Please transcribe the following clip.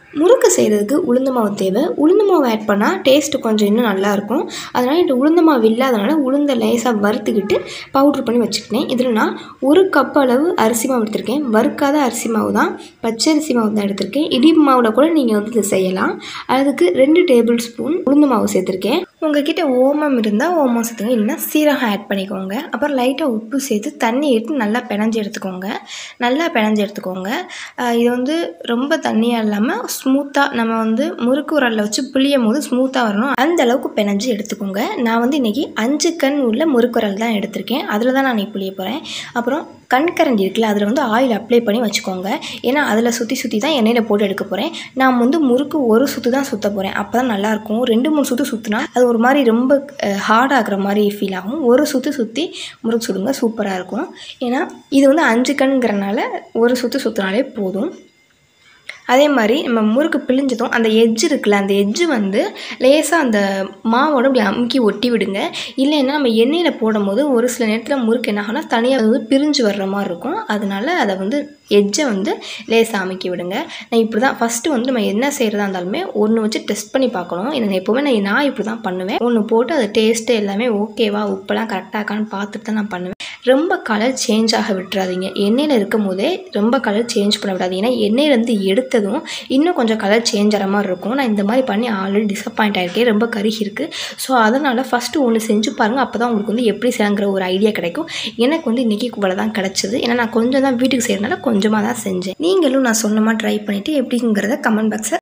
முறுக்கு செய்கிறதுக்கு உளுந்து மாவு தேவை உளுந்து மாவு ஆட் பண்ணால் டேஸ்ட்டு கொஞ்சம் இன்னும் நல்லாயிருக்கும் அதனால் இந்த உளுந்து மாவு இல்லாதனால உளுந்தை லேசாக வறுத்துக்கிட்டு பவுட்ரு பண்ணி வச்சுக்கிட்டேன் இதில் நான் ஒரு கப் அளவு அரிசி மாவு எடுத்திருக்கேன் வறுக்காத அரிசி மாவு தான் பச்சரிசி மாவு தான் எடுத்திருக்கேன் இடிப்பு மாவில் கூட நீங்கள் வந்து இதை செய்யலாம் அதுக்கு ரெண்டு டேபிள் ஸ்பூன் உளுந்து மாவு சேர்த்துருக்கேன் உங்ககிட்ட ஓமம் இருந்தால் ஓமம் சேர்த்துங்க இல்லைன்னா சீரகம் ஆட் பண்ணிக்கோங்க அப்புறம் லைட்டாக உப்பு சேர்த்து தண்ணி எடுத்து நல்லா பிணைஞ்சு எடுத்துக்கோங்க நல்லா பிணைஞ்சு எடுத்துக்கோங்க ஆஹ் இது வந்து ரொம்ப தண்ணியாக இல்லாமல் ஸ்மூத்தாக நம்ம வந்து முறுக்கு உரலில் வச்சு புளியும் போது ஸ்மூத்தாக வரணும் அந்த அளவுக்கு பிணைஞ்சு எடுத்துக்கோங்க நான் வந்து இன்றைக்கி அஞ்சு கண் உள்ள முறுக்கு உரல் தான் எடுத்திருக்கேன் அதில் தான் நான் இன்னைக்கு புளிய போகிறேன் அப்புறம் கண்கரண்டி இருக்குல்ல அதில் வந்து ஆயில் அப்ளை பண்ணி வச்சுக்கோங்க ஏன்னா அதில் சுற்றி சுற்றி தான் எண்ணெயில் போட்டு எடுக்க போகிறேன் நான் வந்து முறுக்கு ஒரு சுற்று தான் சுற்ற போகிறேன் அப்போ தான் நல்லாயிருக்கும் ரெண்டு மூணு சுற்று சுற்றினா அது ஒரு மாதிரி ரொம்ப ஹார்ட் ஆகுற மாதிரி ஃபீல் ஆகும் ஒரு சுற்று சுற்றி முறுக்கு சுடுங்க சூப்பராக இருக்கும் ஏன்னா இது வந்து அஞ்சு கண்ங்கிறனால ஒரு சுற்று சுற்றினாலே போதும் அதே மாதிரி நம்ம முறுக்கு பிழிஞ்சதும் அந்த எட்ஜ் இருக்குல்ல அந்த எட்ஜு வந்து லேசாக அந்த மாவோட இப்படி அமுக்கி ஒட்டி விடுங்க இல்லைன்னா நம்ம எண்ணெயில் போடும்போது ஒரு சில நேரத்தில் முறுக்கு என்ன ஆகும்னா தனியாக வந்து பிரிஞ்சு வர்ற மாதிரி இருக்கும் அதனால அதை வந்து எட்ஜை வந்து லேசாக அமுக்கி விடுங்க நான் இப்படி தான் ஃபஸ்ட்டு வந்து நம்ம என்ன செய்கிறதா இருந்தாலுமே ஒன்று வச்சு டெஸ்ட் பண்ணி பார்க்கணும் என்ன எப்போவுமே நான் நான் இப்படி தான் பண்ணுவேன் ஒன்று போட்டு அது டேஸ்ட்டு எல்லாமே ஓகேவா உப்பெல்லாம் கரெக்டாக இருக்கான்னு பார்த்துட்டு தான் நான் பண்ணுவேன் ரொம்ப கலர் சேஞ்ச் ஆக விட்டுறாதீங்க எண்ணெயில் இருக்கும் போதே ரொம்ப கலர் சேஞ்ச் பண்ண விடாதீங்க ஏன்னா எண்ணெயிலேருந்து எடுத்ததும் இன்னும் கொஞ்சம் கலர் சேஞ்ச் ஆகிற மாதிரி இருக்கும் நான் இந்த மாதிரி பண்ணி ஆல்ரெடி டிசப்பாயிண்ட் ஆகிருக்கேன் ரொம்ப கருகி இருக்குது ஸோ அதனால் ஃபஸ்ட்டு ஒன்று செஞ்சு பாருங்கள் அப்போ தான் உங்களுக்கு வந்து எப்படி செய்யங்கிற ஒரு ஐடியா கிடைக்கும் எனக்கு வந்து இன்றைக்கி இவ்வளோ தான் கிடச்சிது ஏன்னா நான் கொஞ்சம் தான் வீட்டுக்கு செய்கிறதுனால கொஞ்சமாக தான் செஞ்சேன் நீங்களும் நான் சொன்ன மாதிரி ட்ரை பண்ணிவிட்டு எப்படிங்கிறத கமெண்ட் பாக்ஸில்